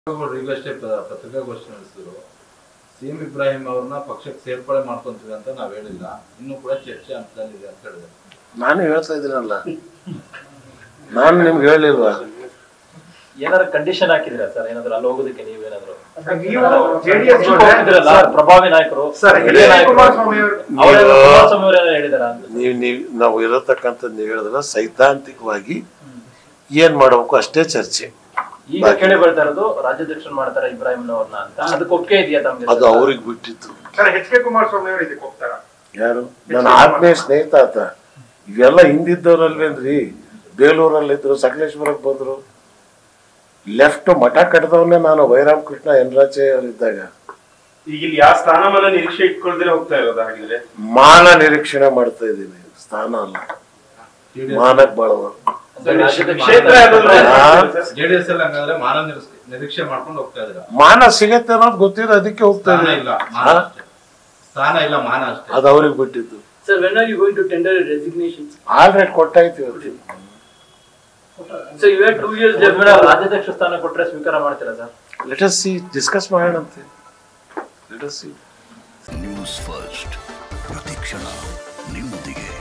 ಈಗಷ್ಟೇ ಪ- ಪತ್ರಿಕಾಗೋಷ್ಠಿ ನಡೆಸಿದ್ರು ಸಿಎಂ ಇಬ್ರಾಹಿಂ ಅವ್ರನ್ನ ಪಕ್ಷಕ್ಕೆ ಸೇರ್ಪಡೆ ಮಾಡ್ಕೊಂತೀವಿ ಅಂತ ನಾವ್ ಹೇಳಿಲ್ಲ ಇನ್ನೂ ಕೂಡ ಚರ್ಚೆ ಹಂತದಲ್ಲಿದೆ ಅಂತ ಹೇಳಿದೆ ನಾನು ಹೇಳ್ತಾ ಇದ್ದೀನಲ್ಲ ನಾನು ನಿಮ್ಗೆ ಹೇಳಿಲ್ವಾ ಏನಾದ್ರು ಕಂಡೀಷನ್ ಹಾಕಿದಿರಾ ಸರ್ ಏನಾದ್ರು ಅಲ್ಲಿ ಹೋಗೋದಕ್ಕೆ ನೀವೇನಾದ್ರು ನೀವು ಜೆಡಿಎಸ್ ಹೋಗ್ತಿದ್ರಲ್ಲ, ಪ್ರಭಾವಿ ನಾಯಕರು ಸರ್ ಹಿರಿಯ ಎಚ್ ಡಿ ನಾಯಕರು. ಕುಮಾರಸ್ವಾಮಿ ಅವರು ಅವರೆಲ್ಲ ನೀವು- ಕುಮಾರಸ್ವಾಮಿ ಅವರು ಏನೋ ಹೇಳಿದಾರ ಅಂತ ನೀವು ನೀವು ನಾವು ಇರತಕ್ಕಂಥದ್ದು ನೀವು ಹೇಳಿದ್ರೆ ಸೈದ್ಧಾಂತಿಕವಾಗಿ ಏನ್ ಮಾಡಬೇಕು ಅಷ್ಟೇ ಚರ್ಚೆ ಈಗ ಕೇಳಿ ಬರ್ತಾ ಇರೋದು ರಾಜ್ಯಾಧ್ಯಕ್ಷರು ಮಾಡ್ತಾರೆ ಇಬ್ರಾಹಿಂ ಅವ್ರನ್ನ ಅಂತ ಅದಕ್ಕೆ ಒಪ್ಪಿಗೆ ಇದೆಯಾ ತಮ್ಗೆ ಅದು ಅವ್ರಿಗೆ ಬಿಟ್ಟಿತ್ತು ಸರ್ ಎಚ್ ಕೆ ಕುಮಾರಸ್ವಾಮಿ ಅವರು ಇದಕ್ಕೆ ಹೋಗ್ತಾರ ಯಾರು ನನ್ನ ಆತ್ಮೀಯ ಸ್ನೇಹಿತ ಆತ ಇವೆಲ್ಲ ಹಿಂದಿದ್ದವ್ರಲ್ವೇನ್ರಿ ಬೇಲೂರಲ್ಲಿದ್ರು ಸಕಲೇಶ್ವರಕ್ಕೆ ಬಂದ್ರು ಲೆಫ್ಟ್ ಮಠ ಕಟ್ಟದವನ್ನೇ ನಾನು ವೈರಾಮ್ ಕೃಷ್ಣ ಎನ್ರಾಚೆ ಅವರಿದ್ದಾಗ ಈಗ ಇಲ್ಲಿ ಯಾವ ಸ್ಥಾನಮಾನ ನಿರೀಕ್ಷೆ ಇಟ್ಕೊಳ್ದೇನೆ ಹೋಗ್ತಾ ಇರೋದು ಹಾಗಿದ್ರೆ ಮಾನ ನಿರೀಕ್ಷಣೆ ಮಾಡ್ತಾ ಇದ್ದೀನಿ ಸ್ಥಾನ ಅಲ್ಲ ಮಾನಕ್ ಬಾಳುವ ಕ್ಷೇತ್ರ ಯಾವ್ದಾದ್ರು ಹಾ? ಜೆಡಿಎಸ್ ಅಲ್ಲಿ ಹಂಗಂದ್ರೆ ಮಾನ ನಿರೀಕ್ಷೆ- ನಿರೀಕ್ಷೆ ಮಾಡ್ಕೊಂಡು ಹೋಗ್ತಾ ಇದ್ರ ಮಾನ ಸಿಗತ್ತೆ ಅನ್ನೋದು ಗೊತ್ತಿದೆ ಅದಕ್ಕೆ ಹೋಗ್ತಾ ಸ್ಥಾನ ಇದ್ದೀನಿ ಇಲ್ಲ ಮಾನ ಅಷ್ಟೇ ಸ್ಥಾನ ಇಲ್ಲ ಮಾನ ಅಷ್ಟೇ ಅದು ಅವ್ರಿಗೆ ಬಿಟ್ಟಿದ್ದು Sir, when are you going to tender your resignations? Already ಕೊಟ್ಟಾಯ್ತು ಇವತ್ತು So you had two years left. Madam ರಾಜ್ಯಾಧ್ಯಕ್ಷ ಸ್ಥಾನ ಕೊಟ್ರೆ ಸ್ವೀಕಾರ ಮಾಡ್ತೀರಾ sir let us see discuss ಮಾಡೋಣಂತೆ let us see news first ಪ್ರತಿಕ್ಷಣ ನಿಮ್ಮೊಂದಿಗೆ